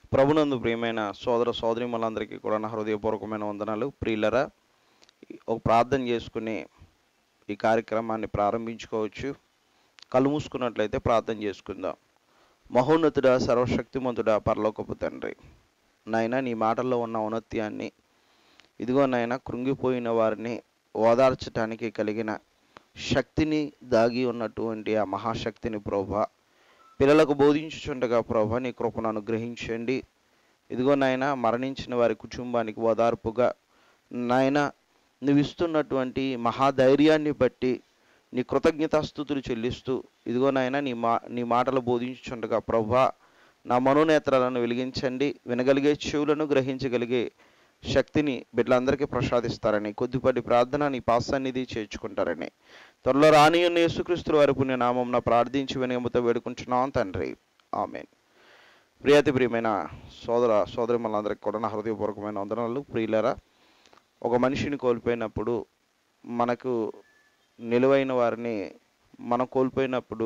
ప్రభునందు ప్రియమైన సోదర సోదరిమలందరికీ కూడా నా హృదయపూర్వకమైన వందనాలు ప్రియులరా ఒక ప్రార్థన చేసుకుని ఈ కార్యక్రమాన్ని ప్రారంభించుకోవచ్చు కళ్ళు మూసుకున్నట్లయితే ప్రార్థన చేసుకుందాం మహోన్నతుడా సర్వశక్తిమంతుడా పరలోకపు తండ్రి నాయన నీ మాటల్లో ఉన్న ఔన్నత్యాన్ని ఇదిగో నాయన కృంగిపోయిన వారిని ఓదార్చటానికి కలిగిన శక్తిని దాగి ఉన్నటువంటి ఆ మహాశక్తిని ప్రభా పిల్లలకు బోధించుచుండగా ప్రభా నీ కృపను అనుగ్రహించండి ఇదిగో నాయన మరణించిన వారి కుటుంబానికి ఓదార్పుగా నాయన నువ్వు ఇస్తున్నటువంటి మహాధైర్యాన్ని బట్టి నీ కృతజ్ఞతాస్థుతులు చెల్లిస్తూ ఇదిగో నాయన నీ మా నీ మాటలు బోధించుచుండగా ప్రభా నా మనోనేత్రాలను వెలిగించండి వినగలిగే చెవులను గ్రహించగలిగే శక్తిని బిడ్డలందరికీ ప్రసాదిస్తారని కొద్దిపాటి ప్రార్థన నీ పాసన్నిధి చేర్చుకుంటారని త్వరలో రాని ఉన్న యేసుక్రీస్తు వారి పుణ్య నామం ప్రార్థించి వినయముతో వేడుకుంటున్నాం తండ్రి ఆమెన్ ప్రియాతి ప్రియమైన సోదర సోదరి మనందరికీ కూడా నా హృదయపూర్వకమైన వందనాలు ప్రియులరా ఒక మనిషిని కోల్పోయినప్పుడు మనకు నిలువైన వారిని మనం కోల్పోయినప్పుడు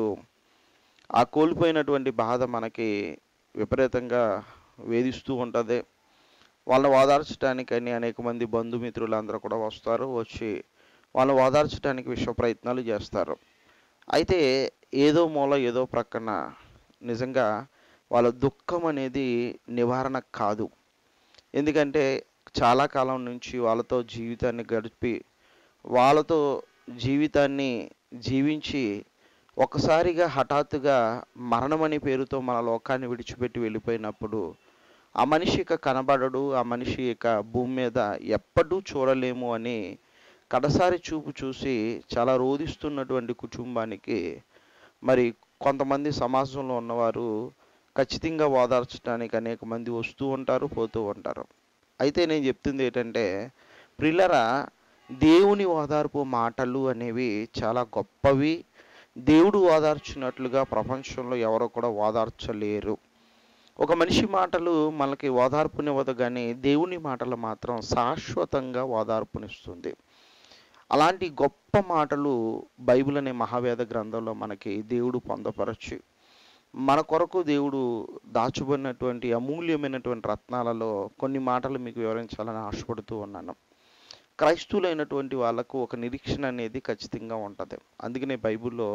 ఆ కోల్పోయినటువంటి బాధ మనకి విపరీతంగా వేధిస్తూ ఉంటుంది వాళ్ళని ఓదార్చడానికని అనేక మంది బంధుమిత్రులు అందరూ కూడా వస్తారు వచ్చి వాళ్ళని ఓదార్చడానికి విశ్వ ప్రయత్నాలు చేస్తారు అయితే ఏదో మూల ఏదో ప్రక్కన నిజంగా వాళ్ళ దుఃఖం అనేది నివారణ కాదు ఎందుకంటే చాలా కాలం నుంచి వాళ్ళతో జీవితాన్ని గడిపి వాళ్ళతో జీవితాన్ని జీవించి ఒకసారిగా హఠాత్తుగా మరణం అనే పేరుతో మన లోకాన్ని విడిచిపెట్టి వెళ్ళిపోయినప్పుడు ఆ మనిషి ఇక కనబడడు ఆ మనిషి ఇక భూమి మీద ఎప్పుడూ చూడలేము అని కడసారి చూపు చూసి చాలా రోధిస్తున్నటువంటి కుటుంబానికి మరి కొంతమంది సమాజంలో ఉన్నవారు ఖచ్చితంగా ఓదార్చడానికి అనేక మంది వస్తూ ఉంటారు పోతూ ఉంటారు అయితే నేను చెప్తుంది ఏంటంటే ప్రిల్లరా దేవుని ఓదార్పు మాటలు అనేవి చాలా గొప్పవి దేవుడు ఓదార్చినట్లుగా ప్రపంచంలో ఎవరో కూడా ఓదార్చలేరు ఒక మనిషి మాటలు మనకి ఓదార్పునివ్వదు కానీ దేవుని మాటలు మాత్రం శాశ్వతంగా ఓదార్పునిస్తుంది అలాంటి గొప్ప మాటలు బైబిల్ అనే మహావేద గ్రంథంలో మనకి దేవుడు పొందపరచి మన కొరకు దేవుడు దాచుబడినటువంటి అమూల్యమైనటువంటి రత్నాలలో కొన్ని మాటలు మీకు వివరించాలని ఆశపడుతూ ఉన్నాను క్రైస్తువులైనటువంటి వాళ్ళకు ఒక నిరీక్షణ అనేది ఖచ్చితంగా ఉంటుంది అందుకనే బైబిల్లో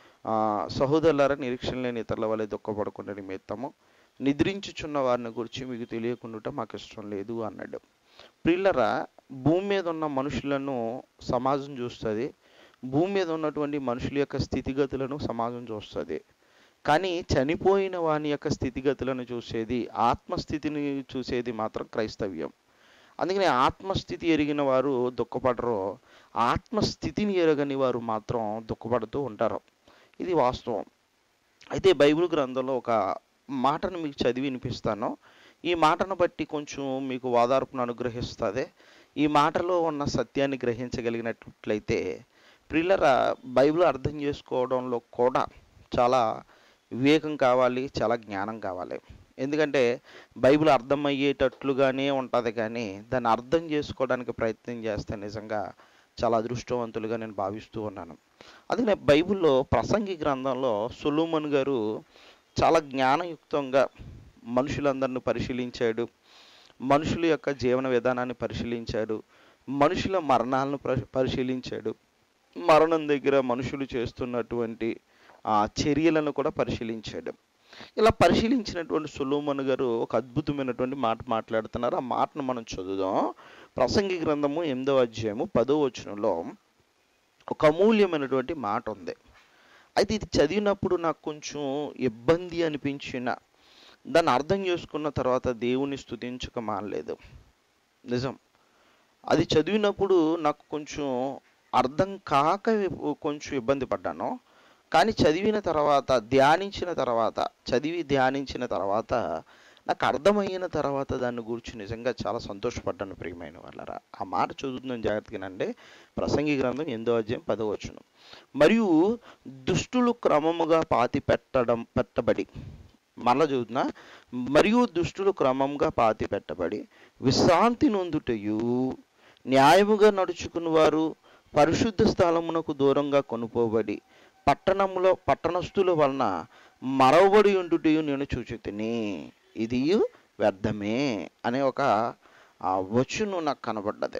సహోదరులారా నిరీక్షణ లేని ఇతరుల వల్ల దుఃఖపడకుండా నిమిత్తము నిద్రించుచున్న వారిని గురించి మీకు తెలియకుండా మాకు ఇష్టం లేదు అన్నాడు ప్రిల్లరా భూమి మీద ఉన్న మనుషులను సమాజం చూస్తుంది భూమి మీద ఉన్నటువంటి మనుషుల యొక్క స్థితిగతులను సమాజం చూస్తుంది కానీ చనిపోయిన వాని యొక్క స్థితిగతులను చూసేది ఆత్మస్థితిని చూసేది మాత్రం క్రైస్తవ్యం అందుకని ఆత్మస్థితి ఎరిగిన వారు దుఃఖపడరు ఆత్మస్థితిని ఎరగని వారు మాత్రం దుఃఖపడుతూ ఉంటారు ఇది వాస్తవం అయితే బైబిల్ గ్రంథంలో ఒక మాటను మీకు చదివి వినిపిస్తాను ఈ మాటను బట్టి కొంచెం మీకు ఓదార్పును అనుగ్రహిస్తుంది ఈ మాటలో ఉన్న సత్యాన్ని గ్రహించగలిగినట్లయితే ప్రిల్లర బైబిల్ అర్థం చేసుకోవడంలో కూడా చాలా వివేకం కావాలి చాలా జ్ఞానం కావాలి ఎందుకంటే బైబిల్ అర్థమయ్యేటట్లుగానే ఉంటుంది కానీ దాన్ని అర్థం చేసుకోవడానికి ప్రయత్నం చేస్తే నిజంగా చాలా అదృష్టవంతులుగా నేను భావిస్తూ ఉన్నాను అందుకనే బైబిల్లో ప్రసంగి గ్రంథంలో సులోమన్ గారు చాలా జ్ఞానయుక్తంగా మనుషులందరిని పరిశీలించాడు మనుషుల యొక్క జీవన విధానాన్ని పరిశీలించాడు మనుషుల మరణాలను పరిశీలించాడు మరణం దగ్గర మనుషులు చేస్తున్నటువంటి ఆ చర్యలను కూడా పరిశీలించాడు ఇలా పరిశీలించినటువంటి సులోమన్ గారు ఒక అద్భుతమైనటువంటి మాట మాట్లాడుతున్నారు ఆ మాటను మనం చదువుదాం ప్రసంగి గ్రంథము ఎనిమిదో అధ్యాయము పదో వచనంలో ఒక అమూల్యమైనటువంటి మాట ఉంది అయితే ఇది చదివినప్పుడు నాకు కొంచెం ఇబ్బంది అనిపించిన దాన్ని అర్థం చేసుకున్న తర్వాత దేవుని స్థుతించక మానలేదు నిజం అది చదివినప్పుడు నాకు కొంచెం అర్థం కాక కొంచెం ఇబ్బంది పడ్డాను కానీ చదివిన తర్వాత ధ్యానించిన తర్వాత చదివి ధ్యానించిన తర్వాత నాకు అర్థమైన తర్వాత దాన్ని గురించి నిజంగా చాలా సంతోషపడ్డాను ప్రియమైన వాళ్ళరా ఆ మాట చదువుతున్నాను జాగ్రత్తగానంటే ప్రసంగి గ్రంథం ఎందో అధ్యాయం పదవచ్చును మరియు దుష్టులు క్రమముగా పాతి పెట్టడం పెట్టబడి మళ్ళా చదువుతున్నా మరియు దుష్టులు క్రమంగా పాతి పెట్టబడి విశ్రాంతి నొందుటయు న్యాయముగా నడుచుకుని వారు పరిశుద్ధ స్థలమునకు దూరంగా కొనుపోబడి పట్టణములో పట్టణస్థుల వలన మరవబడి ఉండుటయు నేను చూచి తిని ఇది వ్యర్థమే అనే ఒక ఆ, వచనం నాకు కనబడ్డది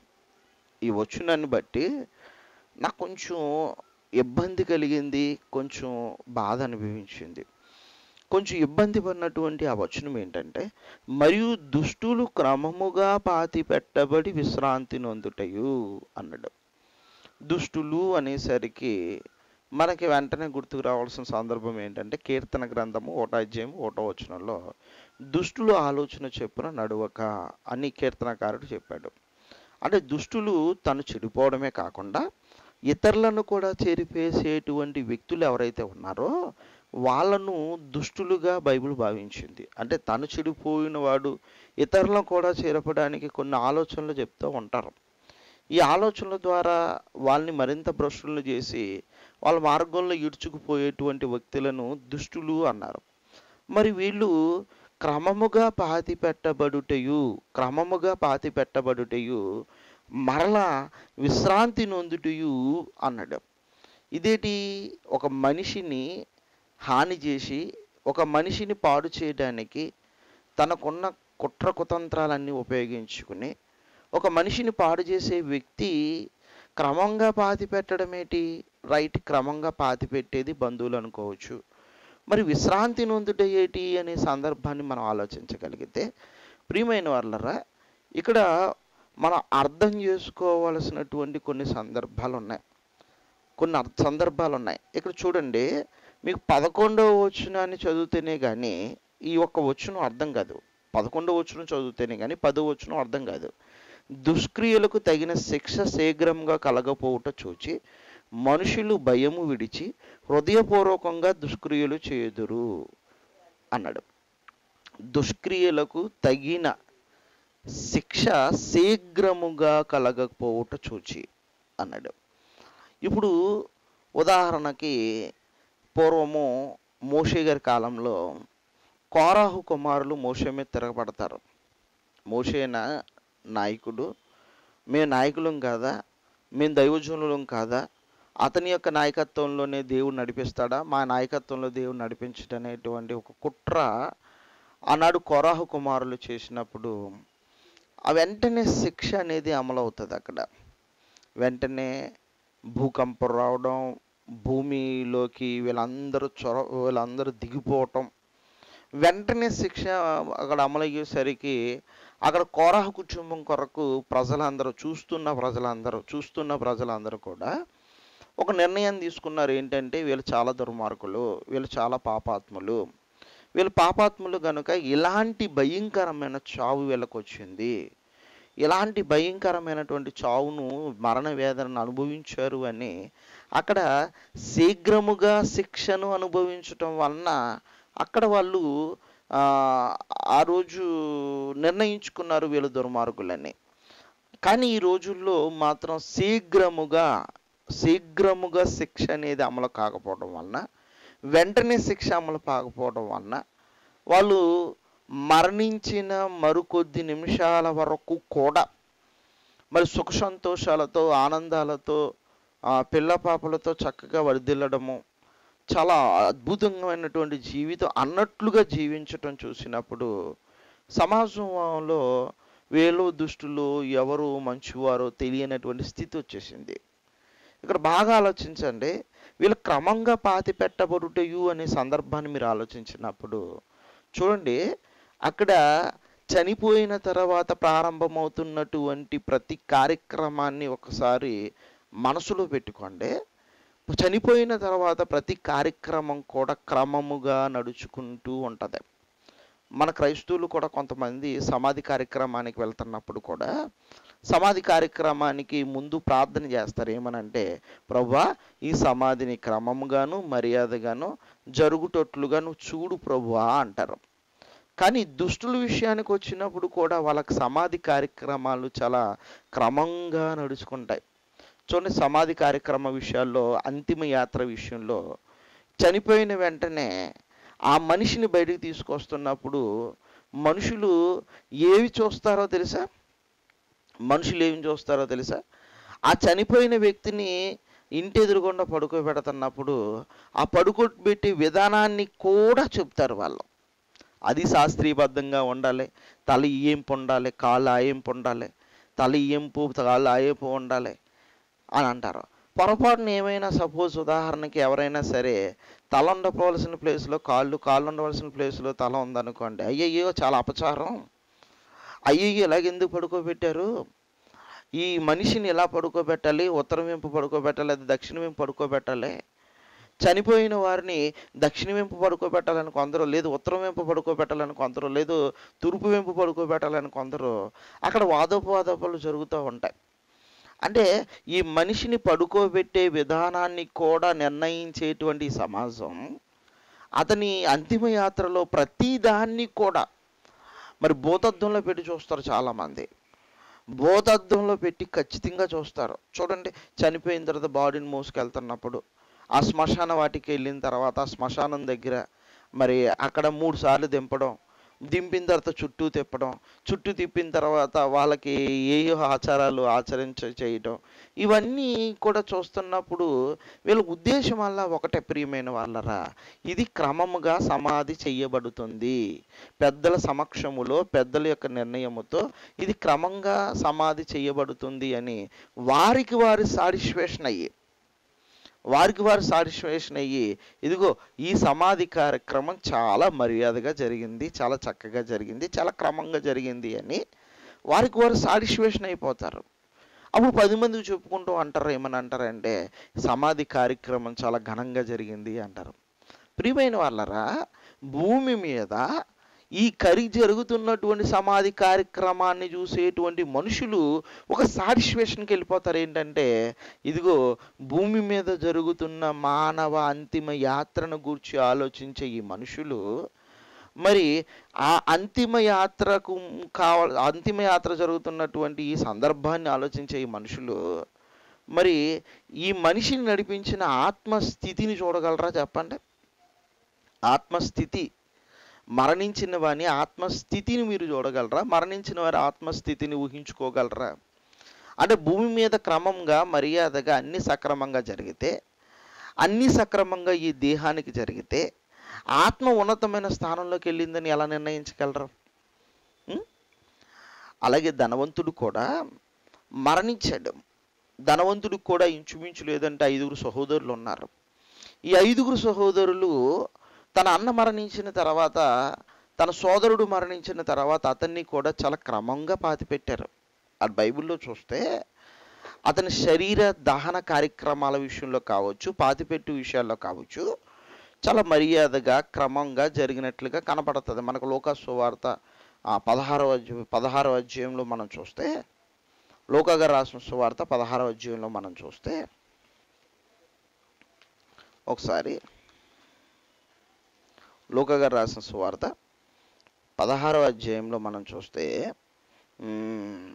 ఈ వచనాన్ని బట్టి నాకు కొంచెం ఇబ్బంది కలిగింది కొంచెం బాధ అనిపించింది కొంచెం ఇబ్బంది పడినటువంటి ఆ వచనం ఏంటంటే మరియు దుష్టులు క్రమముగా పాతి పెట్టబడి విశ్రాంతి నొందుటయు అన్నాడు దుష్టులు అనేసరికి మనకి వెంటనే గుర్తుకు రావాల్సిన సందర్భం ఏంటంటే కీర్తన గ్రంథము ఒకటో అధ్యాయం ఒకటో వచనంలో దుష్టులు ఆలోచన చెప్పున నడువక అని కీర్తనకారుడు చెప్పాడు అంటే దుష్టులు తను చెడిపోవడమే కాకుండా ఇతరులను కూడా చెరిపేసేటువంటి వ్యక్తులు ఎవరైతే ఉన్నారో వాళ్ళను దుష్టులుగా బైబిల్ భావించింది అంటే తను చెడిపోయిన వాడు ఇతరులను కూడా చేరపడానికి కొన్ని ఆలోచనలు చెప్తూ ఉంటారు ఈ ఆలోచనల ద్వారా వాళ్ళని మరింత భ్రష్టులను చేసి వాళ్ళ మార్గంలో ఈడ్చుకుపోయేటువంటి వ్యక్తులను దుష్టులు అన్నారు మరి వీళ్ళు క్రమముగా పాతి పెట్టబడుటయు క్రమముగా పాతి పెట్టబడుటయు మరలా విశ్రాంతి నొందుటయు అన్నాడు ఇదేటి ఒక మనిషిని హాని చేసి ఒక మనిషిని పాడు చేయడానికి తనకున్న కుట్ర కుతంత్రాలన్నీ ఉపయోగించుకుని ఒక మనిషిని పాడు చేసే వ్యక్తి క్రమంగా పాతి పెట్టడం ఏంటి రైట్ క్రమంగా పాతి పెట్టేది బంధువులు అనుకోవచ్చు మరి విశ్రాంతి నొందుట ఏంటి అనే సందర్భాన్ని మనం ఆలోచించగలిగితే ప్రియమైన వాళ్ళరా ఇక్కడ మనం అర్థం చేసుకోవలసినటువంటి కొన్ని సందర్భాలు ఉన్నాయి కొన్ని అర్థ- సందర్భాలు ఉన్నాయి ఇక్కడ చూడండి మీకు పదకొండవ వచనాన్ని చదివితేనే కానీ ఈ ఒక్క వచనం అర్థం కాదు పదకొండవ వచనం చదివితేనే కానీ పదో వచనం అర్థం కాదు దుష్క్రియలకు తగిన శిక్ష శీఘ్రంగా కలగపోవుట చూచి మనుషులు భయము విడిచి హృదయపూర్వకంగా దుష్క్రియలు చేయుదురు అన్నాడు దుష్క్రియలకు తగిన శిక్ష శీఘ్రముగా కలగకపోవుట చూచి అన్నాడు ఇప్పుడు ఉదాహరణకి పూర్వము మోషే గారి కాలంలో కోరాహు కుమారులు మోషే మీద తిరగబడతారు మోషేన నాయకుడు మేము నాయకులం కాదా మేము దైవజనులం కాదా అతని యొక్క నాయకత్వంలోనే దేవుడు నడిపిస్తాడా మా నాయకత్వంలో దేవుడు నడిపించడనేటువంటి ఒక కుట్ర ఆనాడు కొరాహు కుమారులు చేసినప్పుడు ఆ వెంటనే శిక్ష అనేది అమలు అవుతుంది అక్కడ వెంటనే భూకంపం రావడం భూమిలోకి వీళ్ళందరూ చొర వీళ్ళందరూ దిగిపోవటం వెంటనే శిక్ష అక్కడ అమలయ్యేసరికి అక్కడ కోరాహ కుటుంబం కొరకు ప్రజలందరూ చూస్తున్న ప్రజలందరూ చూస్తున్న ప్రజలందరూ కూడా ఒక నిర్ణయం తీసుకున్నారు ఏంటంటే వీళ్ళు చాలా దుర్మార్గులు వీళ్ళు చాలా పాపాత్ములు వీళ్ళు పాపాత్ములు కనుక ఇలాంటి భయంకరమైన చావు వీళ్ళకి వచ్చింది ఇలాంటి భయంకరమైనటువంటి చావును మరణ వేదనను అనుభవించారు అని అక్కడ శీఘ్రముగా శిక్షను అనుభవించటం వలన అక్కడ వాళ్ళు ఆ, ఆ రోజు నిర్ణయించుకున్నారు వీళ్ళు దుర్మార్గులని కానీ ఈ రోజుల్లో మాత్రం శీఘ్రముగా శీఘ్రముగా శిక్ష అనేది అమలు కాకపోవడం వలన వెంటనే శిక్ష అమలు కాకపోవడం వలన వాళ్ళు మరణించిన మరికొద్ది నిమిషాల వరకు కూడా మరి సుఖ సంతోషాలతో ఆనందాలతో ఆ, పిల్ల పాపలతో చక్కగా వర్ధిల్లడము చాలా అద్భుతమైనటువంటి జీవితం అన్నట్లుగా జీవించటం చూసినప్పుడు సమాజంలో వీళ్ళు దుష్టులు ఎవరు మంచివారో తెలియనటువంటి స్థితి వచ్చేసింది ఇక్కడ బాగా ఆలోచించండి వీళ్ళు క్రమంగా పాతి పెట్టబడుటయు అనే సందర్భాన్ని మీరు ఆలోచించినప్పుడు చూడండి అక్కడ చనిపోయిన తర్వాత ప్రారంభమవుతున్నటువంటి ప్రతి కార్యక్రమాన్ని ఒకసారి మనసులో పెట్టుకోండి చనిపోయిన తర్వాత ప్రతి కార్యక్రమం కూడా క్రమముగా నడుచుకుంటూ ఉంటుంది మన క్రైస్తవులు కూడా కొంతమంది సమాధి కార్యక్రమానికి వెళ్తున్నప్పుడు కూడా సమాధి కార్యక్రమానికి ముందు ప్రార్థన చేస్తారు ఏమనంటే ప్రభా ఈ సమాధిని క్రమముగాను మర్యాదగాను జరుగుటట్లుగా నువ్వు చూడు ప్రభువా అంటారు కానీ దుష్టుల విషయానికి వచ్చినప్పుడు కూడా వాళ్ళకి సమాధి కార్యక్రమాలు చాలా క్రమంగా నడుచుకుంటాయి చూడండి సమాధి కార్యక్రమ విషయాల్లో అంతిమ యాత్ర విషయంలో చనిపోయిన వెంటనే ఆ మనిషిని బయటికి తీసుకొస్తున్నప్పుడు మనుషులు ఏవి చూస్తారో తెలుసా మనుషులు ఏమి చూస్తారో తెలుసా ఆ చనిపోయిన వ్యక్తిని ఇంటి ఎదురుగుండా పడుకోబెడుతున్నప్పుడు ఆ పడుకోబెట్టే విధానాన్ని కూడా చెప్తారు వాళ్ళు అది శాస్త్రీయబద్ధంగా ఉండాలి తల ఈయింపు ఉండాలి కాళ్ళు ఆయింపు ఉండాలి తల ఈయింపు కాళ్ళు ఆయింపు ఉండాలి అని అంటారు పొరపాటున ఏమైనా సపోజ్ ఉదాహరణకి ఎవరైనా సరే తల ఉండవలసిన ప్లేస్లో కాళ్ళు కాళ్ళు ఉండవలసిన ప్లేస్లో తల ఉందనుకోండి అయ్యయ్యో చాలా అపచారం అయ్యయ్యో ఇలాగ ఎందుకు పడుకోబెట్టారు ఈ మనిషిని ఎలా పడుకోబెట్టాలి ఉత్తరం వెంపు పడుకోబెట్టాలి అది దక్షిణ వెంపు పడుకోబెట్టాలి చనిపోయిన వారిని దక్షిణ వెంపు పడుకోబెట్టాలని కొందరు లేదు ఉత్తరం వెంపు పడుకోబెట్టాలని కొందరు లేదు తూర్పు వెంపు పడుకోబెట్టాలని కొందరు అక్కడ వాదోపవాదోపాలు జరుగుతూ ఉంటాయి అంటే ఈ మనిషిని పడుకోబెట్టే విధానాన్ని కూడా నిర్ణయించేటువంటి ఈ సమాజం అతని అంతిమ యాత్రలో ప్రతి దాన్ని కూడా మరి భూతద్దంలో పెట్టి చూస్తారు చాలామంది భూతద్దంలో పెట్టి ఖచ్చితంగా చూస్తారు చూడండి చనిపోయిన తర్వాత బాడీని మోసుకెళ్తున్నప్పుడు ఆ శ్మశాన వాటికి వెళ్ళిన తర్వాత ఆ శ్మశానం దగ్గర మరి అక్కడ మూడు సార్లు దింపడం దింపిన తర్వాత చుట్టూ తిప్పడం చుట్టూ తిప్పిన తర్వాత వాళ్ళకి ఏ ఆచారాలు ఆచరించ చేయడం ఇవన్నీ కూడా చూస్తున్నప్పుడు వీళ్ళ ఉద్దేశం వల్ల ఒకటే ప్రియమైన వాళ్ళరా ఇది క్రమముగా సమాధి చెయ్యబడుతుంది పెద్దల సమక్షములో పెద్దల యొక్క నిర్ణయముతో ఇది క్రమంగా సమాధి చేయబడుతుంది అని వారికి వారి సాటిస్ఫాక్షన్ అయ్యి వారికి వారు సాటిస్ఫాక్షన్ అయ్యి ఇదిగో ఈ సమాధి కార్యక్రమం చాలా మర్యాదగా జరిగింది చాలా చక్కగా జరిగింది చాలా క్రమంగా జరిగింది అని వారికి వారు సాటిస్ఫాక్షన్ అయిపోతారు అప్పుడు పది మందికి చెప్పుకుంటూ అంటారు ఏమని అంటారంటే సమాధి కార్యక్రమం చాలా ఘనంగా జరిగింది అంటారు ప్రియమైన వాళ్ళరా భూమి మీద ఈ కరి జరుగుతున్నటువంటి సమాధి కార్యక్రమాన్ని చూసేటువంటి మనుషులు ఒక సాటిస్ఫాక్షన్కి వెళ్ళిపోతారు ఏంటంటే ఇదిగో భూమి మీద జరుగుతున్న మానవ అంతిమ యాత్రను గూర్చి ఆలోచించే ఈ మనుషులు మరి ఆ అంతిమ యాత్రకు కావాల అంతిమ యాత్ర జరుగుతున్నటువంటి ఈ సందర్భాన్ని ఆలోచించే ఈ మనుషులు మరి ఈ మనిషిని నడిపించిన ఆత్మస్థితిని చూడగలరా చెప్పండి ఆత్మస్థితి మరణించిన వాని ఆత్మస్థితిని మీరు చూడగలరా మరణించిన వారి ఆత్మస్థితిని ఊహించుకోగలరా అంటే భూమి మీద క్రమంగా మర్యాదగా అన్ని సక్రమంగా జరిగితే అన్ని సక్రమంగా ఈ దేహానికి జరిగితే ఆత్మ ఉన్నతమైన స్థానంలోకి వెళ్ళిందని ఎలా నిర్ణయించగలరు ఉం? అలాగే ధనవంతుడు కూడా మరణించాడు ధనవంతుడికి కూడా ఇంచుమించు లేదంటే ఐదుగురు సహోదరులు ఉన్నారు ఈ ఐదుగురు సహోదరులు తన అన్న మరణించిన తర్వాత తన సోదరుడు మరణించిన తర్వాత అతన్ని కూడా చాలా క్రమంగా పాతిపెట్టారు అది బైబిల్లో చూస్తే అతని శరీర దహన కార్యక్రమాల విషయంలో కావచ్చు పాతిపెట్టు విషయాల్లో కావచ్చు చాలా మర్యాదగా క్రమంగా జరిగినట్లుగా కనపడుతుంది మనకు లోకా సువార్త ఆ, పదహారవ అధ్యాయం పదహారవ అధ్యాయంలో మనం చూస్తే లోకా గారు రాసిన సువార్త పదహారవ అధ్యాయంలో మనం చూస్తే ఒకసారి లోక గారు రాసిన సువార్త పదహారవ అధ్యాయంలో మనం చూస్తే మ్మ్,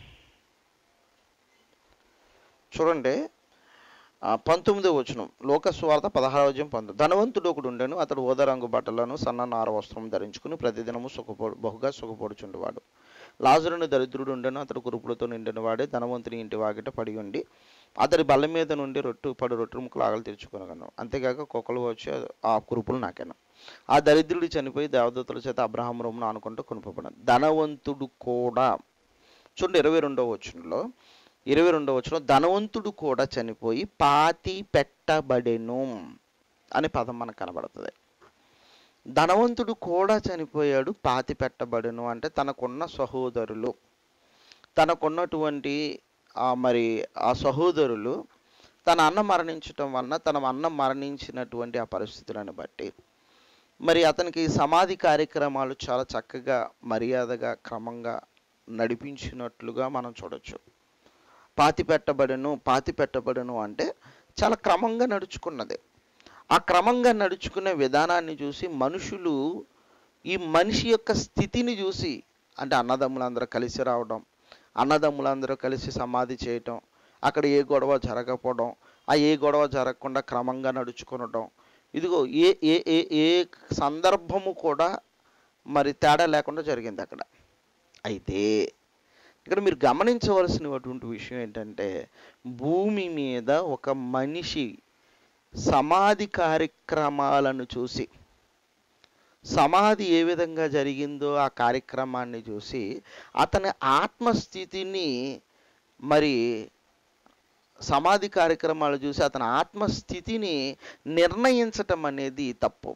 చూడండి ఆ, పంతొమ్మిదో వచనం లోక సువార్త పదహారవ అధ్యాయం పంతొమ్మిది ధనవంతుడు ఒకడు ఉండెను అతడు ఓద రంగు బట్టలను సన్న నార వస్త్రం ధరించుకుని ప్రతిదినము సుఖపడు బహుగా సుఖపడుచుండేవాడు లాజరుని దరిద్రుడు ఉండెను అతడు కురుపులతో నిండిన వాడే ధనవంతుని ఇంటి వాకిట పడి ఉండి అతడి బల్ల మీద నుండి రొట్టు పడు రొట్టె ముక్కలు ఆగలు తెరుచుకొనగను అంతేకాక కుక్కలు వచ్చి ఆ కురుపులు నాకాను ఆ దరిద్రుడు చనిపోయి దేవదత్తుల చేత అబ్రహాం రొమ్మును ఆనుకుంటూ కొనుపబడిన ధనవంతుడు కూడా చూడండి ఇరవై రెండవ వచనంలో ఇరవై రెండవ వచనం ధనవంతుడు కూడా చనిపోయి పాతి పెట్టబడెను అనే పదం మనకు కనబడుతుంది ధనవంతుడు కూడా చనిపోయాడు పాతి పెట్టబడెను అంటే తనకున్న సహోదరులు తనకున్నటువంటి ఆ మరి ఆ సహోదరులు తన అన్న మరణించటం వలన తన అన్న మరణించినటువంటి ఆ పరిస్థితులను బట్టి మరి అతనికి సమాధి కార్యక్రమాలు చాలా చక్కగా మర్యాదగా క్రమంగా నడిపించినట్లుగా మనం చూడొచ్చు పాతి పెట్టబడను పాతి పెట్టబడను అంటే చాలా క్రమంగా నడుచుకున్నది ఆ క్రమంగా నడుచుకునే విధానాన్ని చూసి మనుషులు ఈ మనిషి యొక్క స్థితిని చూసి అంటే అన్నదమ్ములందరూ కలిసి రావడం అన్నదమ్ములందరూ కలిసి సమాధి చేయటం అక్కడ ఏ గొడవ జరగకపోవడం ఆ ఏ గొడవ జరగకుండా క్రమంగా నడుచుకునడం ఇదిగో ఏ ఏ ఏ ఏ సందర్భము కూడా మరి తేడా లేకుండా జరిగింది అక్కడ అయితే ఇక్కడ మీరు గమనించవలసినటువంటి విషయం ఏంటంటే భూమి మీద ఒక మనిషి సమాధి కార్యక్రమాలను చూసి సమాధి ఏ విధంగా జరిగిందో ఆ కార్యక్రమాన్ని చూసి అతని ఆత్మస్థితిని మరి సమాధి కార్యక్రమాలు చూసి అతని ఆత్మస్థితిని నిర్ణయించటం అనేది తప్పు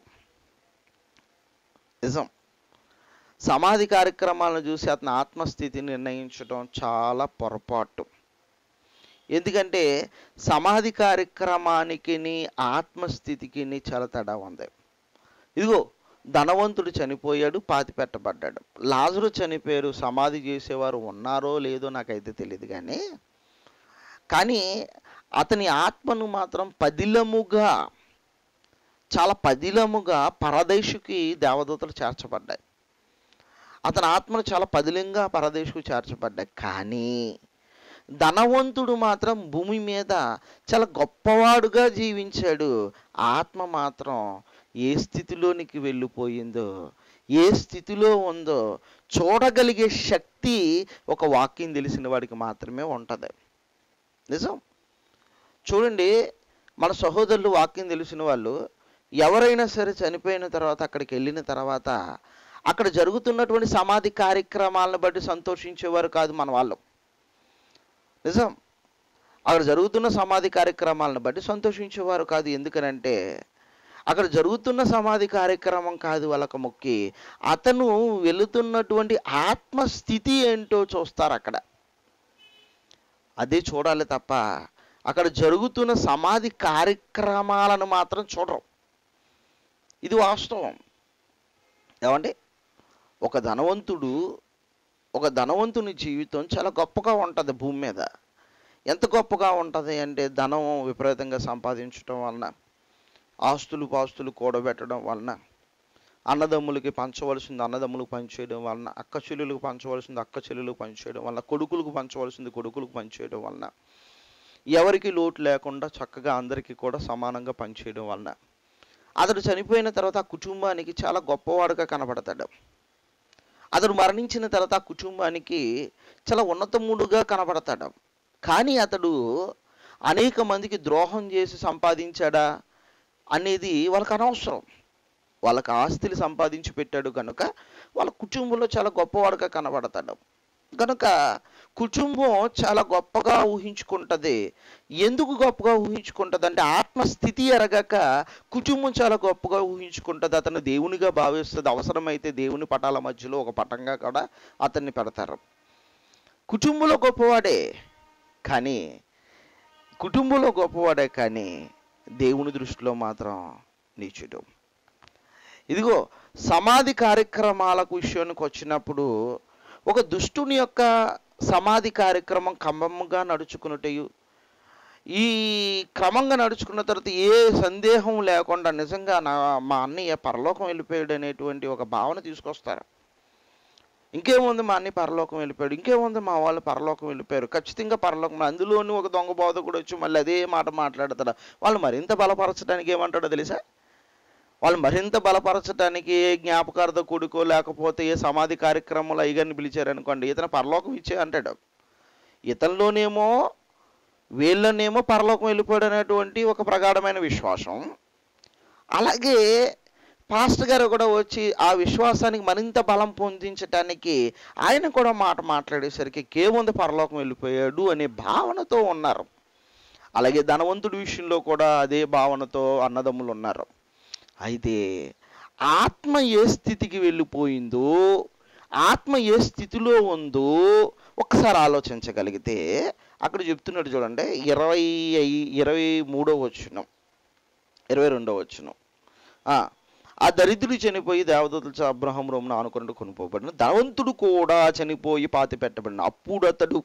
నిజం సమాధి కార్యక్రమాలను చూసి అతని ఆత్మస్థితిని నిర్ణయించడం చాలా పొరపాటు ఎందుకంటే సమాధి కార్యక్రమానికి ఆత్మస్థితికి చాలా తేడా ఉంది ఇదిగో ధనవంతుడు చనిపోయాడు పాతి పెట్టబడ్డాడు లాజరు చనిపోయారు సమాధి చేసేవారు ఉన్నారో లేదో నాకైతే తెలియదు కానీ కానీ అతని ఆత్మను మాత్రం పదిలముగా చాలా పదిలముగా పరదేశుకి దేవదూతలు చేర్చబడ్డాయి అతని ఆత్మను చాలా పదిలంగా పరదేశుకు చేర్చబడ్డాయి కానీ ధనవంతుడు మాత్రం భూమి మీద చాలా గొప్పవాడుగా జీవించాడు ఆత్మ మాత్రం ఏ స్థితిలోనికి వెళ్ళిపోయిందో ఏ స్థితిలో ఉందో చూడగలిగే శక్తి ఒక వాక్యం తెలిసిన వాడికి మాత్రమే ఉంటుంది నిజం చూడండి మన సహోదరులు వాక్యం తెలిసిన వాళ్ళు ఎవరైనా సరే చనిపోయిన తర్వాత అక్కడికి వెళ్ళిన తర్వాత అక్కడ జరుగుతున్నటువంటి సమాధి కార్యక్రమాలను బట్టి సంతోషించేవారు కాదు మన వాళ్ళు నిజం అక్కడ జరుగుతున్న సమాధి కార్యక్రమాలను బట్టి సంతోషించేవారు కాదు ఎందుకనంటే అక్కడ జరుగుతున్న సమాధి కార్యక్రమం కాదు వాళ్ళకి మొక్కి అతను వెళుతున్నటువంటి ఆత్మస్థితి ఏంటో చూస్తారు అక్కడ అదే చూడాలి తప్ప అక్కడ జరుగుతున్న సమాధి కార్యక్రమాలను మాత్రం చూడరు ఇది వాస్తవం ఏమండి ఒక ధనవంతుడు ఒక ధనవంతుని జీవితం చాలా గొప్పగా ఉంటుంది భూమి మీద ఎంత గొప్పగా ఉంటుంది అంటే ధనం విపరీతంగా సంపాదించడం వలన ఆస్తులు పాస్తులు కూడబెట్టడం వలన అన్నదమ్ములకి పంచవలసింది అన్నదమ్ములకు పంచేయడం వలన అక్క చెల్లెలకు పంచవలసింది అక్క చెల్లెలకు పంచేయడం వలన కొడుకులకు పంచవలసింది కొడుకులకు పంచేయడం వలన ఎవరికి లోటు లేకుండా చక్కగా అందరికీ కూడా సమానంగా పనిచేయడం వలన అతడు చనిపోయిన తర్వాత ఆ కుటుంబానికి చాలా గొప్పవాడుగా కనబడతాడు అతడు మరణించిన తర్వాత ఆ కుటుంబానికి చాలా ఉన్నతముడుగా కనబడతాడు కానీ అతడు అనేక మందికి ద్రోహం చేసి సంపాదించాడా అనేది వాళ్ళకి అనవసరం వాళ్ళకి ఆస్తులు సంపాదించి పెట్టాడు కనుక వాళ్ళ కుటుంబంలో చాలా గొప్పవాడుగా కనబడతాడు కనుక కుటుంబం చాలా గొప్పగా ఊహించుకుంటుంది ఎందుకు గొప్పగా ఊహించుకుంటుంది అంటే ఆత్మస్థితి ఎరగక కుటుంబం చాలా గొప్పగా ఊహించుకుంటుంది అతను దేవునిగా భావిస్తుంది అవసరమైతే దేవుని పటాల మధ్యలో ఒక పటంగా కూడా అతన్ని పెడతారు కుటుంబంలో గొప్పవాడే కానీ కుటుంబంలో గొప్పవాడే కానీ దేవుని దృష్టిలో మాత్రం నీచుడు ఇదిగో సమాధి కార్యక్రమాలకు విషయానికి వచ్చినప్పుడు ఒక దుష్టుని యొక్క సమాధి కార్యక్రమం క్రమంగా నడుచుకున్నటయు ఈ క్రమంగా నడుచుకున్న తర్వాత ఏ సందేహం లేకుండా నిజంగా నా మా అన్నయ్య పరలోకం వెళ్ళిపోయాడు అనేటువంటి ఒక భావన తీసుకొస్తారు ఇంకేముంది మా అన్నయ్య పరలోకం వెళ్ళిపోయాడు ఇంకేముంది మా వాళ్ళు పరలోకం వెళ్ళిపోయారు ఖచ్చితంగా పరలోకం అందులోని ఒక దొంగ బోధకుడు వచ్చి మళ్ళీ అదే మాట మాట్లాడతాడు వాళ్ళు మరింత బలపరచడానికి ఏమంటాడో తెలుసా వాళ్ళు మరింత బలపరచడానికి ఏ జ్ఞాపకార్థ కొడుకో లేకపోతే ఏ సమాధి కార్యక్రమంలో అయ్యగారిని పిలిచారనుకోండి ఇతను పరలోకం ఇచ్చే అంటాడు ఇతనిలోనేమో వీళ్ళనేమో పరలోకం వెళ్ళిపోయాడు అనేటువంటి ఒక ప్రగాఢమైన విశ్వాసం అలాగే పాస్టర్ గారు కూడా వచ్చి ఆ విశ్వాసానికి మరింత బలం పొందించటానికి ఆయన కూడా మాట మాట్లాడేసరికి కేముంది పరలోకం వెళ్ళిపోయాడు అనే భావనతో ఉన్నారు అలాగే ధనవంతుడి విషయంలో కూడా అదే భావనతో అన్నదమ్ములు ఉన్నారు అయితే ఆత్మ ఏ స్థితికి వెళ్ళిపోయిందో ఆత్మ ఏ స్థితిలో ఉందో ఒక్కసారి ఆలోచించగలిగితే అక్కడ చెప్తున్నాడు చూడండి ఇరవై ఐ- ఇరవై మూడో వచ్చును ఇరవై రెండో వచ్చును ఆ దరిద్రుడు చనిపోయి దేవదూతలు అబ్రహం రోమ్ను ఆనుకున్నట్టు కొనుక్కోబడిన ధనవంతుడు కూడా చనిపోయి పాతి పెట్టబడిన అప్పుడు అతడు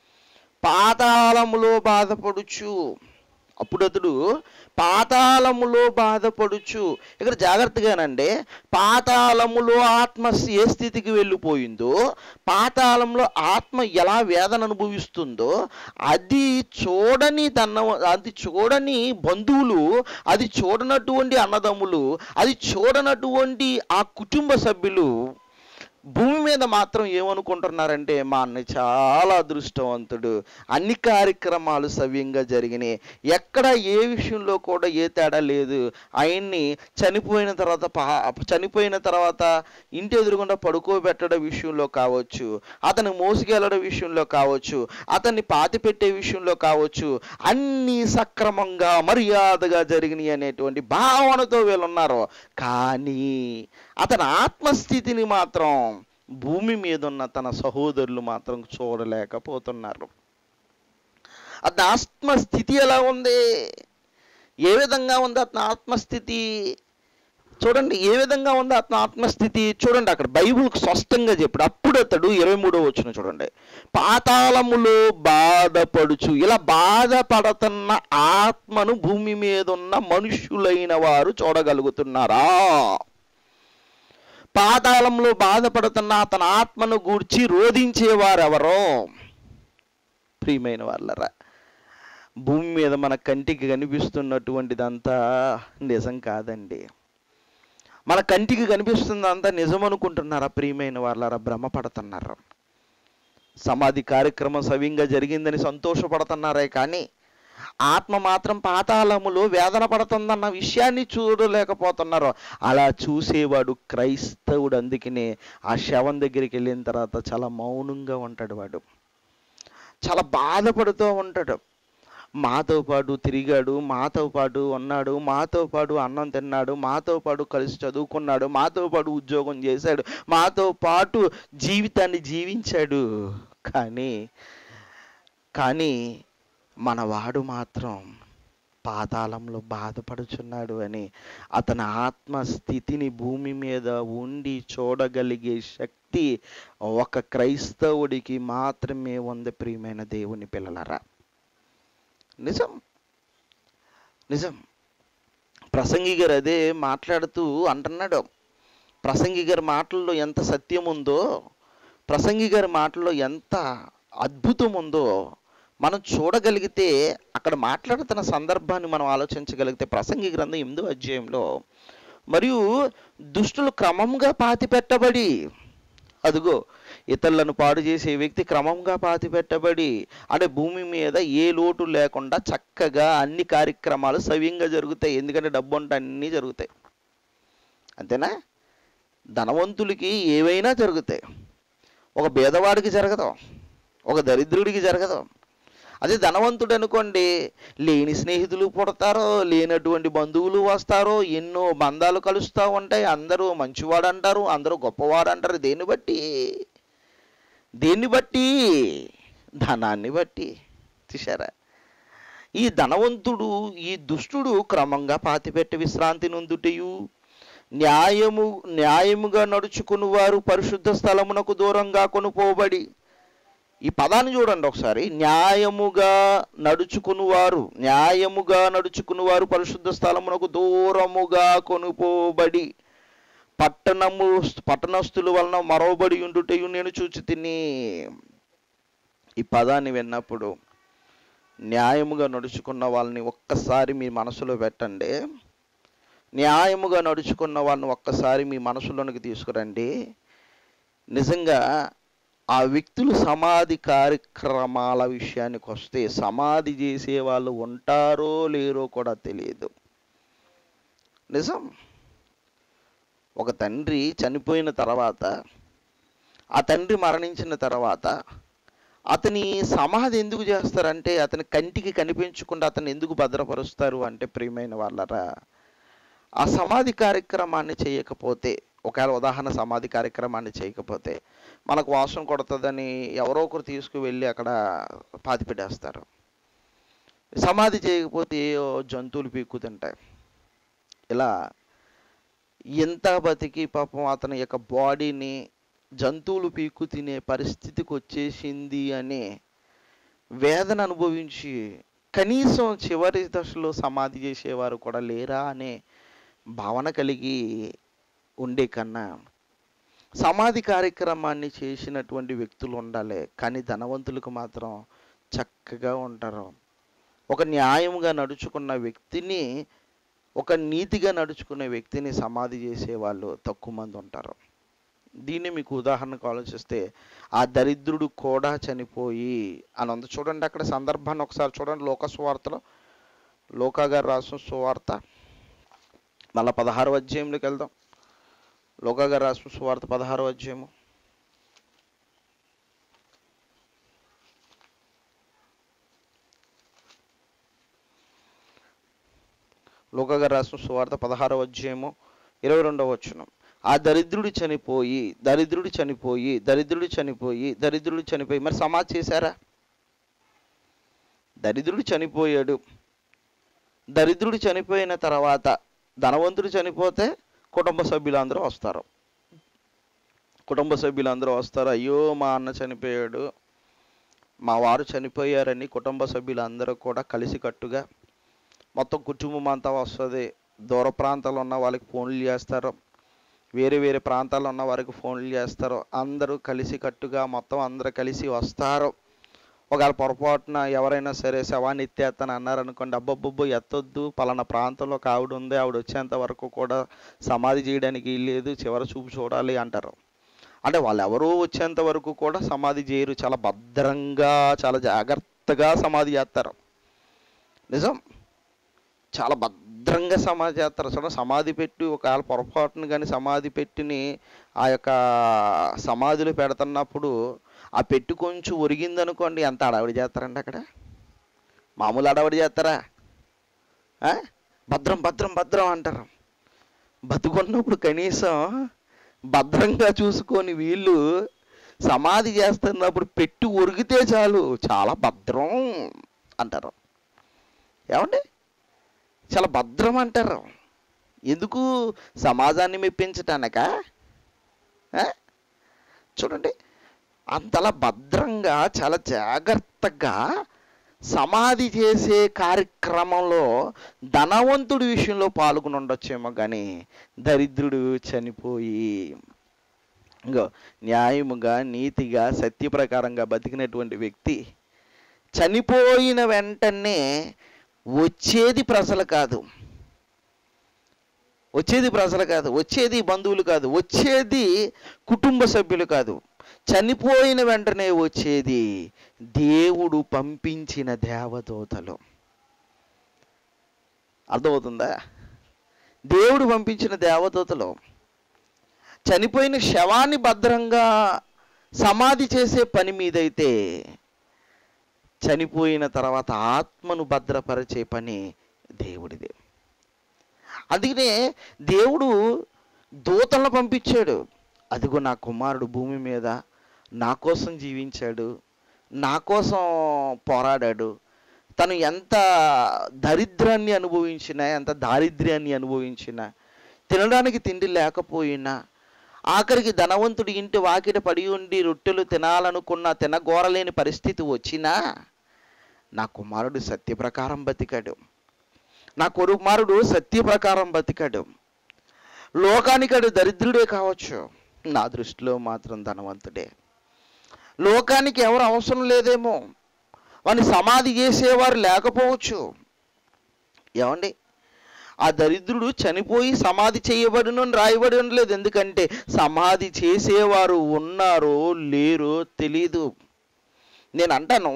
పాతాళములో బాధపడుచు అప్పుడు అతడు పాతాళములో బాధపడుచు ఇక్కడ జాగ్రత్తగానండి పాతాళములో ఆత్మ ఏ స్థితికి వెళ్ళిపోయిందో పాతాళంలో ఆత్మ ఎలా వేదన అనుభవిస్తుందో అది చూడని తన అది చూడని బంధువులు అది చూడనటువంటి అన్నదమ్ములు అది చూడనటువంటి ఆ కుటుంబ సభ్యులు భూమి మీద మాత్రం ఏమనుకుంటున్నారంటే మా అన్నయ్య చాలా అదృష్టవంతుడు అన్ని కార్యక్రమాలు సవ్యంగా జరిగినాయి ఎక్కడ ఏ విషయంలో కూడా ఏ తేడా లేదు ఆయన్ని చనిపోయిన తర్వాత పా చనిపోయిన తర్వాత ఇంటి ఎదురుగుండా పడుకోబెట్టడం విషయంలో కావచ్చు అతను మోసుకెళ్ళడం విషయంలో కావచ్చు అతన్ని పాతి పెట్టే విషయంలో కావచ్చు అన్నీ సక్రమంగా మర్యాదగా జరిగినాయి అనేటువంటి భావనతో వీళ్ళు ఉన్నారు కానీ అతని ఆత్మస్థితిని మాత్రం భూమి మీద ఉన్న తన సహోదరులు మాత్రం చూడలేకపోతున్నారు అతని ఆత్మస్థితి ఎలా ఉంది ఏ విధంగా ఉంది అతని ఆత్మస్థితి చూడండి ఏ విధంగా ఉంది అతని ఆత్మస్థితి చూడండి అక్కడ బైబుల్కి స్పష్టంగా చెప్పాడు అప్పుడు అతడు ఇరవై మూడో వచ్చిన చూడండి పాతాళములో బాధపడుచు ఇలా బాధపడుతున్న ఆత్మను భూమి మీద ఉన్న మనుషులైన వారు చూడగలుగుతున్నారా పాతాళంలో బాధపడుతున్న అతని ఆత్మను గూర్చి రోధించేవారెవరో ప్రియమైన వాళ్ళరా భూమి మీద మన కంటికి కనిపిస్తున్నటువంటిదంతా నిజం కాదండి మన కంటికి కనిపిస్తుందంతా నిజం అనుకుంటున్నారా ప్రియమైన వాళ్ళరా భ్రమపడుతున్నారా సమాధి కార్యక్రమం సవ్యంగా జరిగిందని సంతోషపడుతున్నారే కానీ ఆత్మ మాత్రం పాతాళములో వేదన పడుతుందన్న విషయాన్ని చూడలేకపోతున్నారు అలా చూసేవాడు క్రైస్తవుడు అందుకనే ఆ శవం దగ్గరికి వెళ్ళిన తర్వాత చాలా మౌనంగా ఉంటాడు వాడు చాలా బాధపడుతూ ఉంటాడు మాతో పాటు తిరిగాడు మాతో పాటు ఉన్నాడు మాతో పాటు అన్నం తిన్నాడు మాతో పాటు కలిసి చదువుకున్నాడు మాతో పాటు ఉద్యోగం చేశాడు మాతో పాటు జీవితాన్ని జీవించాడు కానీ కానీ మనవాడు మాత్రం పాతాళంలో బాధపడుచున్నాడు అని అతని ఆత్మస్థితిని భూమి మీద ఉండి చూడగలిగే శక్తి ఒక క్రైస్తవుడికి మాత్రమే ఉంది ప్రియమైన దేవుని పిల్లలరా నిజం నిజం ప్రసంగి గారు అదే మాట్లాడుతూ అంటున్నాడు ప్రసంగి గారి మాటల్లో ఎంత సత్యం ఉందో ప్రసంగి గారి మాటల్లో ఎంత అద్భుతం ఉందో మనం చూడగలిగితే అక్కడ మాట్లాడుతున్న సందర్భాన్ని మనం ఆలోచించగలిగితే ప్రసంగి గ్రంథం ఎనిమిదో అధ్యాయంలో మరియు దుష్టులు క్రమంగా పాతి పెట్టబడి అదిగో ఇతరులను పాడు చేసే వ్యక్తి క్రమంగా పాతి పెట్టబడి అంటే భూమి మీద ఏ లోటు లేకుండా చక్కగా అన్ని కార్యక్రమాలు సవ్యంగా జరుగుతాయి ఎందుకంటే డబ్బు అంటే అన్నీ జరుగుతాయి అంతేనా ధనవంతులకి ఏవైనా జరుగుతాయి ఒక భేదవాడికి జరగదు ఒక దరిద్రుడికి జరగదు అదే ధనవంతుడు అనుకోండి లేని స్నేహితులు పుడతారో లేనటువంటి బంధువులు వస్తారో ఎన్నో బంధాలు కలుస్తూ ఉంటాయి అందరూ మంచివాడు అంటారు అందరూ గొప్పవాడు అంటారు దేన్ని బట్టి దేన్ని బట్టి ధనాన్ని బట్టి చూసారా ఈ ధనవంతుడు ఈ దుష్టుడు క్రమంగా పాతిపెట్టి విశ్రాంతి నొందుటయు న్యాయము న్యాయముగా నడుచుకుని వారు పరిశుద్ధ స్థలమునకు దూరంగా కొనుపోబడి ఈ పదాన్ని చూడండి ఒకసారి న్యాయముగా నడుచుకునివారు న్యాయముగా నడుచుకునివారు పరిశుద్ధ స్థలమునకు దూరముగా కొనుపోబడి పట్టణము పట్టణస్థుల వలన మరోబడి ఉండుటయు నేను చూచి తిని ఈ పదాన్ని విన్నప్పుడు న్యాయముగా నడుచుకున్న వాళ్ళని ఒక్కసారి మీ మనసులో పెట్టండి న్యాయముగా నడుచుకున్న వాళ్ళని ఒక్కసారి మీ మనసులోనికి తీసుకురండి నిజంగా ఆ వ్యక్తులు సమాధి కార్యక్రమాల విషయానికి వస్తే సమాధి చేసే వాళ్ళు ఉంటారో లేరో కూడా తెలియదు నిజం ఒక తండ్రి చనిపోయిన తర్వాత ఆ తండ్రి మరణించిన తర్వాత అతని సమాధి ఎందుకు చేస్తారంటే అతని కంటికి కనిపించకుండా అతను ఎందుకు భద్రపరుస్తారు అంటే ప్రియమైన వాళ్ళరా ఆ సమాధి కార్యక్రమాన్ని చేయకపోతే ఒకవేళ ఉదాహరణ సమాధి కార్యక్రమాన్ని చేయకపోతే మనకు వాసన కొడుతుందని ఎవరో ఒకరు తీసుకువెళ్ళి అక్కడ పాతి పెట్టేస్తారు సమాధి చేయకపోతే ఏవో జంతువులు పీక్కు తింటాయి ఇలా ఎంత బతికి పాపం అతని యొక్క బాడీని జంతువులు పీక్కు తినే పరిస్థితికి వచ్చేసింది అని వేదన అనుభవించి కనీసం చివరి దశలో సమాధి చేసేవారు కూడా లేరా అనే భావన కలిగి ఉండే కన్నా సమాధి కార్యక్రమాన్ని చేసినటువంటి వ్యక్తులు ఉండాలి కానీ ధనవంతులకు మాత్రం చక్కగా ఉంటారు ఒక న్యాయముగా నడుచుకున్న వ్యక్తిని ఒక నీతిగా నడుచుకునే వ్యక్తిని సమాధి చేసే వాళ్ళు తక్కువ మంది ఉంటారు దీన్ని మీకు ఉదాహరణకు ఆలోచిస్తే ఆ దరిద్రుడు కూడా చనిపోయి అని ఉంది చూడండి అక్కడ సందర్భాన్ని ఒకసారి చూడండి లోక సువార్తలో లోకా గారు రాసిన సువార్త మళ్ళా పదహారు అధ్యాయంలోకి వెళ్దాం లోకా గారు రాసిన సువార్త పదహారు అధ్యాయము లోకా గారు రాసిన సువార్త పదహారవ అధ్యాయము ఇరవై రెండవ వచనం ఆ దరిద్రుడు చనిపోయి దరిద్రుడు చనిపోయి దరిద్రుడు చనిపోయి దరిద్రుడు చనిపోయి మరి సమాధి చేశారా దరిద్రుడు చనిపోయాడు దరిద్రుడు చనిపోయిన తర్వాత ధనవంతుడు చనిపోతే కుటుంబ సభ్యులందరూ వస్తారు కుటుంబ సభ్యులందరూ వస్తారు అయ్యో మా అన్న చనిపోయాడు మా వారు చనిపోయారని కుటుంబ సభ్యులందరూ కూడా కలిసికట్టుగా మొత్తం కుటుంబం అంతా వస్తుంది దూర ప్రాంతాల్లో ఉన్న వాళ్ళకి ఫోన్లు చేస్తారు వేరే వేరే ప్రాంతాల్లో ఉన్న వారికి ఫోన్లు చేస్తారు అందరూ కలిసి కట్టుగా మొత్తం అందరూ కలిసి వస్తారు ఒకవేళ పొరపాటున ఎవరైనా సరే శవాన్ని ఎత్తేస్తాను అన్నారనుకోండి అబ్బబ్బబ్బో ఎత్తొద్దు పలానా ప్రాంతంలో ఒక ఆవిడ ఉంది ఆవిడ వచ్చేంత వరకు కూడా సమాధి చేయడానికి లేదు చివరి చూపు చూడాలి అంటారు అంటే వాళ్ళు ఎవరో వచ్చేంత వరకు కూడా సమాధి చేయరు చాలా భద్రంగా చాలా జాగ్రత్తగా సమాధి చేస్తారు నిజం చాలా భద్రంగా సమాధి చేస్తారు అసలు సమాధి పెట్టి ఒకవేళ పొరపాటును కానీ సమాధి పెట్టిని ఆ యొక్క సమాధిలో పెడుతున్నప్పుడు ఆ పెట్టి కొంచెం ఒరిగిందనుకోండి ఎంత అడవిడి చేస్తారండి అక్కడ మామూలు అడవిడి చేస్తారా ఆ? భద్రం భద్రం భద్రం అంటారు బతుకున్నప్పుడు కనీసం భద్రంగా చూసుకొని వీళ్ళు సమాధి చేస్తున్నప్పుడు పెట్టి ఒరిగితే చాలు చాలా భద్రం అంటారు ఏమండి చాలా భద్రం అంటారు ఎందుకు సమాజాన్ని మెప్పించటానక ఆ? చూడండి అంతలా భద్రంగా చాలా జాగ్రత్తగా సమాధి చేసే కార్యక్రమంలో ధనవంతుడి విషయంలో పాల్గొని ఉండొచ్చేమో కానీ దరిద్రుడు చనిపోయి ఇంకో న్యాయముగా నీతిగా సత్య ప్రకారంగా బతికినటువంటి వ్యక్తి చనిపోయిన వెంటనే వచ్చేది ప్రజలు కాదు వచ్చేది ప్రజలు కాదు వచ్చేది బంధువులు కాదు వచ్చేది కుటుంబ సభ్యులు కాదు చనిపోయిన వెంటనే వచ్చేది దేవుడు పంపించిన దేవదూతలు అర్థమవుతుందా దేవుడు పంపించిన దేవదూతలు చనిపోయిన శవాన్ని భద్రంగా సమాధి చేసే పని మీదైతే చనిపోయిన తర్వాత ఆత్మను భద్రపరిచే పని దేవుడిదే అందుకనే దేవుడు దూతలను పంపించాడు అదిగో నా కుమారుడు భూమి మీద నా కోసం జీవించాడు నా కోసం పోరాడాడు తను ఎంత దరిద్రాన్ని అనుభవించినా ఎంత దారిద్ర్యాన్ని అనుభవించినా తినడానికి తిండి లేకపోయినా ఆఖరికి ధనవంతుడి ఇంటి వాకిట పడి ఉండి రొట్టెలు తినాలనుకున్న తినగోరలేని పరిస్థితి వచ్చినా నా కుమారుడు సత్య ప్రకారం బతికాడు నా కుమారుడు సత్య ప్రకారం బతికాడు లోకానికి అడు దరిద్రుడే కావచ్చు నా దృష్టిలో మాత్రం ధనవంతుడే లోకానికి ఎవరు అవసరం లేదేమో వాని సమాధి చేసేవారు లేకపోవచ్చు ఏమండి ఆ దరిద్రుడు చనిపోయి సమాధి చేయబడును అని రాయబడి ఉండలేదు ఎందుకంటే సమాధి చేసేవారు ఉన్నారో లేరో తెలీదు నేను అంటాను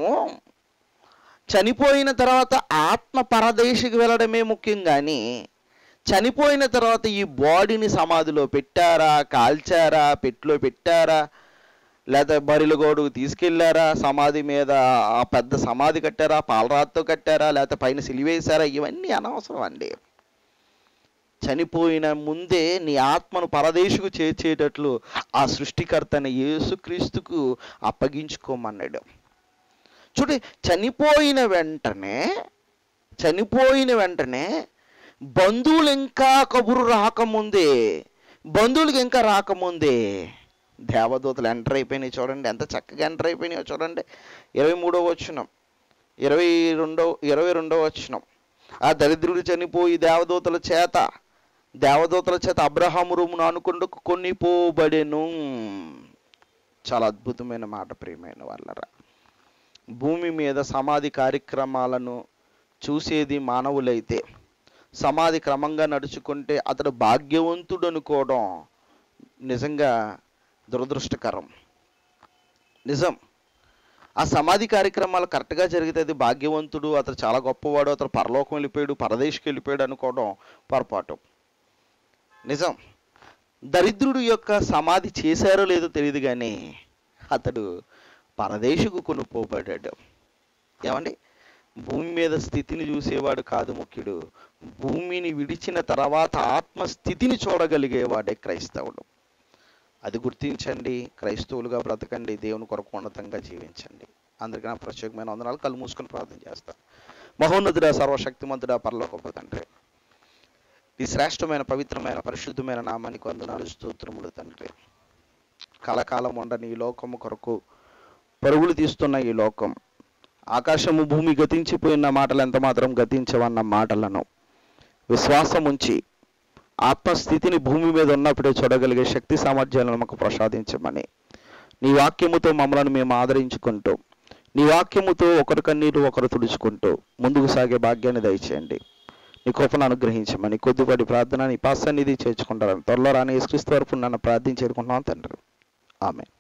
చనిపోయిన తర్వాత ఆత్మ పరదేశికి వెళ్ళడమే ముఖ్యం కానీ చనిపోయిన తర్వాత ఈ బాడీని సమాధిలో పెట్టారా కాల్చారా పెట్టులో పెట్టారా లేదా బరిలగోడుకు తీసుకెళ్లారా సమాధి మీద ఆ పెద్ద సమాధి కట్టారా పాలరాతితో కట్టారా లేకపోతే పైన సిలివేశారా ఇవన్నీ అనవసరం అండి చనిపోయిన ముందే నీ ఆత్మను పరదేశుకు చేర్చేటట్లు ఆ సృష్టికర్త అయిన యేసుక్రీస్తుకు అప్పగించుకోమన్నాడు చూడు చనిపోయిన వెంటనే చనిపోయిన వెంటనే బంధువులు ఇంకా కబురు రాకముందే బంధువులకి ఇంకా రాకముందే దేవదూతలు ఎంటర్ అయిపోయినాయి చూడండి ఎంత చక్కగా ఎంటర్ అయిపోయినాయో చూడండి ఇరవై మూడో వచ్చినం ఇరవై రెండో ఇరవై రెండో వచ్చినం ఆ దరిద్రుడు చనిపోయి దేవదూతల చేత దేవదూతల చేత అబ్రహాము రూమును అనుకుంటూ కొనిపోబడెను చాలా అద్భుతమైన మాట ప్రియమైన వాళ్ళరా భూమి మీద సమాధి కార్యక్రమాలను చూసేది మానవులైతే సమాధి క్రమంగా నడుచుకుంటే అతడు భాగ్యవంతుడు అనుకోవడం నిజంగా దురదృష్టకరం నిజం ఆ సమాధి కార్యక్రమాలు కరెక్ట్గా జరిగితే అది భాగ్యవంతుడు అతను చాలా గొప్పవాడు అతను పరలోకం వెళ్ళిపోయాడు పరదేశికి వెళ్ళిపోయాడు అనుకోవడం పొరపాటు నిజం దరిద్రుడు యొక్క సమాధి చేశారో లేదో తెలియదు కానీ అతడు పరదేశకు కొనుక్కోబడ్డాడు ఏమండి భూమి మీద స్థితిని చూసేవాడు కాదు ముఖ్యుడు భూమిని విడిచిన తర్వాత ఆత్మస్థితిని చూడగలిగేవాడే క్రైస్తవుడు అది గుర్తించండి క్రైస్తవులుగా బ్రతకండి దేవుని కొరకు ఉన్నతంగా జీవించండి అందరికీ నా ప్రత్యేకమైన వందనాలు కళ్ళు మూసుకొని ప్రార్థన చేస్తాను మహోన్నతుడా సర్వశక్తిమంతుడా పరలోకపు తండ్రి ఈ శ్రేష్టమైన పవిత్రమైన పరిశుద్ధమైన నామానికి వందనాలు స్తోత్రములు తండ్రి కలకాలం ఉండని ఈ లోకము కొరకు పరుగులు తీస్తున్న ఈ లోకం ఆకాశము భూమి గతించిపోయిన మాటలు ఎంత మాత్రం గతించవన్న మాటలను విశ్వాసం ఉంచి ఆత్మస్థితిని భూమి మీద ఉన్నప్పుడే చూడగలిగే శక్తి సామర్థ్యాలను మాకు ప్రసాదించమని నీ వాక్యముతో మమ్మల్ని మేము ఆదరించుకుంటూ నీ వాక్యముతో ఒకరి కన్నీరు ఒకరు తుడుచుకుంటూ ముందుకు సాగే భాగ్యాన్ని దయచేయండి నీ కృపను అనుగ్రహించమని కొద్దిపాటి ప్రార్థన నీ పాసన్నిధి చేర్చుకుంటారని త్వరలో రాని యేసుక్రీస్తు వరకు నన్ను ప్రార్థించేరుకుంటున్నాను తండ్రి ఆమె